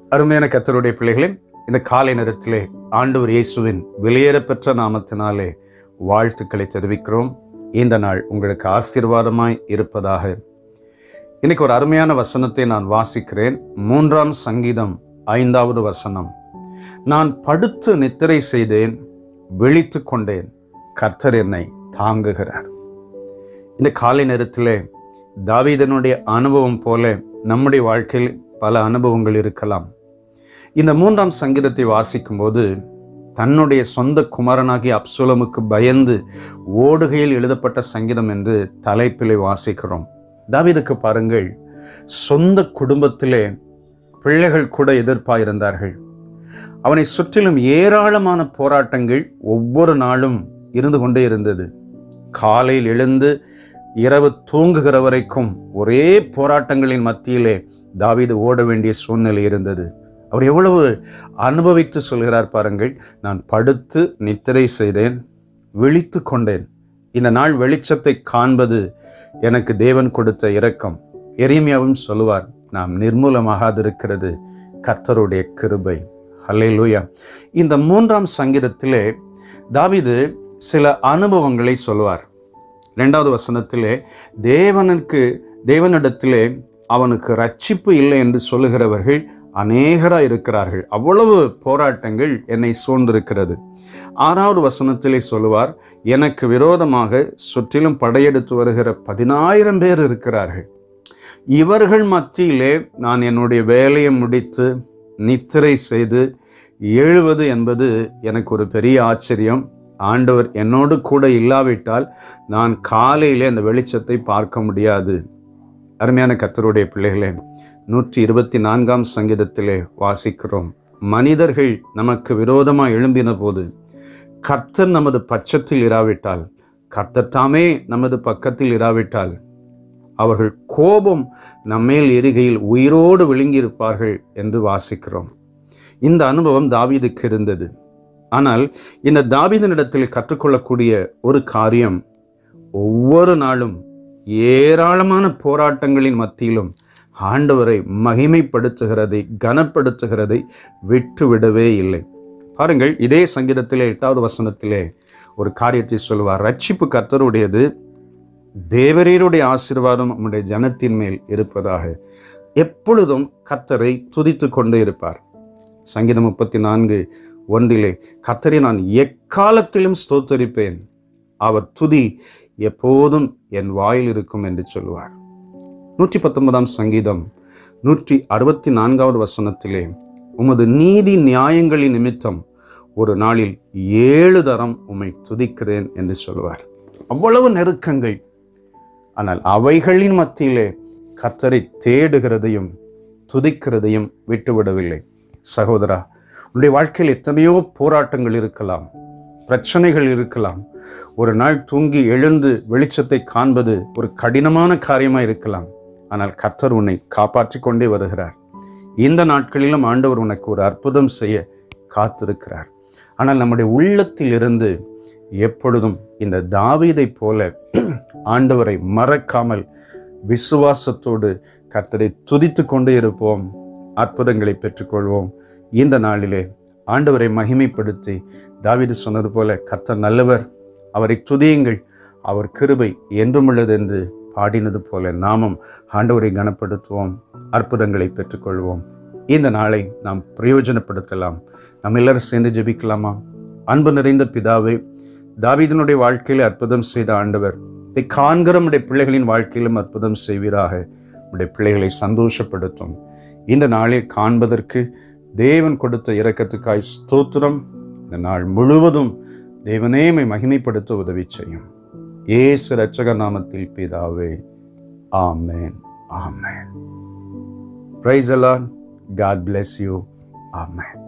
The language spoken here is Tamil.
அருமையான கத்தருடைய பிள்ளைகளே இந்த காலை நேரத்திலே ஆண்டவர் இயேசுவின் வெளியேறப்பெற்ற நாமத்தினாலே வாழ்த்துக்களை தெரிவிக்கிறோம் இந்த நாள் உங்களுக்கு ஆசீர்வாதமாய் இருப்பதாக இன்னைக்கு ஒரு அருமையான வசனத்தை நான் வாசிக்கிறேன் மூன்றாம் சங்கீதம் ஐந்தாவது வசனம் நான் படுத்து நித்திரை செய்தேன் விழித்து கொண்டேன் கர்த்தர் என்னை தாங்குகிறார் இந்த காலை நேரத்திலே தாவீதனுடைய அனுபவம் போல நம்முடைய வாழ்க்கையில் பல அனுபவங்கள் இருக்கலாம் இந்த மூன்றாம் சங்கீதத்தை வாசிக்கும்போது தன்னுடைய சொந்த குமாரனாகிய அப்சுலமுக்கு பயந்து ஓடுகையில் எழுதப்பட்ட சங்கீதம் என்று தலைப்பிலே வாசிக்கிறோம் தாவீதுக்கு பாருங்கள் சொந்த குடும்பத்திலே பிள்ளைகள் கூட எதிர்ப்பாயிருந்தார்கள் அவனை சுற்றிலும் ஏராளமான போராட்டங்கள் ஒவ்வொரு நாளும் இருந்து கொண்டே இருந்தது காலையில் எழுந்து இரவு தூங்குகிற வரைக்கும் ஒரே போராட்டங்களின் மத்தியிலே தாவீது ஓட வேண்டிய சூழ்நிலை இருந்தது அவர் எவ்வளவு அனுபவித்து சொல்கிறார் பாருங்கள் நான் படுத்து நித்திரை செய்தேன் விழித்து கொண்டேன் இந்த நாள் வெளிச்சத்தை காண்பது எனக்கு தேவன் கொடுத்த இரக்கம் எளிமையாவும் சொல்லுவார் நாம் நிர்மூலமாகாதிருக்கிறது கர்த்தருடைய கிருபை ஹல்லேலூயா இந்த மூன்றாம் சங்கீதத்திலே தாவீது சில அனுபவங்களை சொல்வார் ரெண்டாவது வசனத்திலே தேவனுக்கு தேவனிடத்திலே அவனுக்கு ரட்சிப்பு இல்லை என்று சொல்லுகிறவர்கள் அநேகராக இருக்கிறார்கள் அவ்வளவு போராட்டங்கள் என்னை சூழ்ந்திருக்கிறது ஆறாவது வசனத்திலே சொல்லுவார் எனக்கு விரோதமாக சுற்றிலும் படையெடுத்து வருகிற பதினாயிரம் பேர் இருக்கிறார்கள் இவர்கள் மத்தியிலே நான் என்னுடைய வேலையை முடித்து நித்திரை செய்து எழுவது என்பது எனக்கு ஒரு பெரிய ஆச்சரியம் ஆண்டவர் என்னோடு கூட இல்லாவிட்டால் நான் காலையிலே அந்த வெளிச்சத்தை பார்க்க முடியாது அருமையான கத்தருடைய பிள்ளைகளே நூற்றி இருபத்தி நான்காம் சங்கீதத்திலே வாசிக்கிறோம் மனிதர்கள் நமக்கு விரோதமாக எழும்பின போது கர்த்தர் நமது பட்சத்தில் இராவிட்டால் கர்த்தர் தாமே நமது பக்கத்தில் இராவிட்டால் அவர்கள் கோபம் நம்மேல் எரிகையில் உயிரோடு விழுங்கியிருப்பார்கள் என்று வாசிக்கிறோம் இந்த அனுபவம் தாவீதுக்கு இருந்தது ஆனால் இந்த தாவீதனிடத்தில் கற்றுக்கொள்ளக்கூடிய ஒரு காரியம் ஒவ்வொரு நாளும் ஏராளமான போராட்டங்களின் மத்தியிலும் ஆண்டவரை மகிமைப்படுத்துகிறதை கனப்படுத்துகிறதை விட்டுவிடவே இல்லை பாருங்கள் இதே சங்கீதத்திலே எட்டாவது வசனத்திலே ஒரு காரியத்தை சொல்லுவார் ரட்சிப்பு கர்த்தருடையது தேவரீருடைய ஆசீர்வாதம் நம்முடைய ஜனத்தின் மேல் இருப்பதாக எப்பொழுதும் கத்தரை துதித்து கொண்டே இருப்பார் சங்கீதம் முப்பத்தி நான்கு ஒன்றிலே கத்தரை நான் எக்காலத்திலும் ஸ்தோத்தரிப்பேன் அவர் துதி எப்போதும் என் வாயில் இருக்கும் என்று சொல்லுவார் நூற்றி பத்தொன்பதாம் சங்கீதம் நூற்றி அறுபத்தி நான்காவது வசனத்திலே உமது நீதி நியாயங்களின் நிமித்தம் ஒரு நாளில் ஏழு தரம் உம்மை துதிக்கிறேன் என்று சொல்லுவார் அவ்வளவு நெருக்கங்கள் ஆனால் அவைகளின் மத்தியிலே கர்த்தரை தேடுகிறதையும் துதிக்கிறதையும் விட்டுவிடவில்லை சகோதரா உன்னுடைய வாழ்க்கையில் எத்தனையோ போராட்டங்கள் இருக்கலாம் பிரச்சனைகள் இருக்கலாம் ஒரு நாள் தூங்கி எழுந்து வெளிச்சத்தை காண்பது ஒரு கடினமான காரியமாக இருக்கலாம் ஆனால் கர்த்தர் உன்னை காப்பாற்றி கொண்டே வருகிறார் இந்த நாட்களிலும் ஆண்டவர் உனக்கு ஒரு அற்புதம் செய்ய காத்திருக்கிறார் ஆனால் நம்முடைய உள்ளத்தில் இருந்து எப்பொழுதும் இந்த தாவீதைப் போல ஆண்டவரை மறக்காமல் விசுவாசத்தோடு கர்த்தரை துதித்து கொண்டே இருப்போம் அற்புதங்களை பெற்றுக்கொள்வோம் இந்த நாளிலே ஆண்டவரை மகிமைப்படுத்தி தாவீது சொன்னது போல கர்த்தர் நல்லவர் அவரை துதியுங்கள் அவர் கிருபை என்றும் உள்ளது என்று பாடினது போல நாமும் ஆண்டவரை கனப்படுத்துவோம் அற்புதங்களை பெற்றுக்கொள்வோம் இந்த நாளை நாம் பிரயோஜனப்படுத்தலாம் நம்ம எல்லாரும் சேர்ந்து ஜெபிக்கலாமா அன்பு நிறைந்த பிதாவை தாவீதனுடைய வாழ்க்கையில் அற்புதம் செய்த ஆண்டவர் இதை காண்கிற நம்முடைய பிள்ளைகளின் வாழ்க்கையிலும் அற்புதம் செய்வீராக நம்முடைய பிள்ளைகளை சந்தோஷப்படுத்தும் இந்த நாளில் காண்பதற்கு தேவன் கொடுத்த இரக்கத்துக்காய் ஸ்தோத்திரம் இந்த நாள் முழுவதும் தேவனேமை மகிமைப்படுத்த உதவி செய்யும் ஏசு ரட்சக நாமத்தில் பிதாவே ஆமேன் ஆமேன் பிரைஸ் அலான் காட் பிளெஸ் யூ ஆமேன்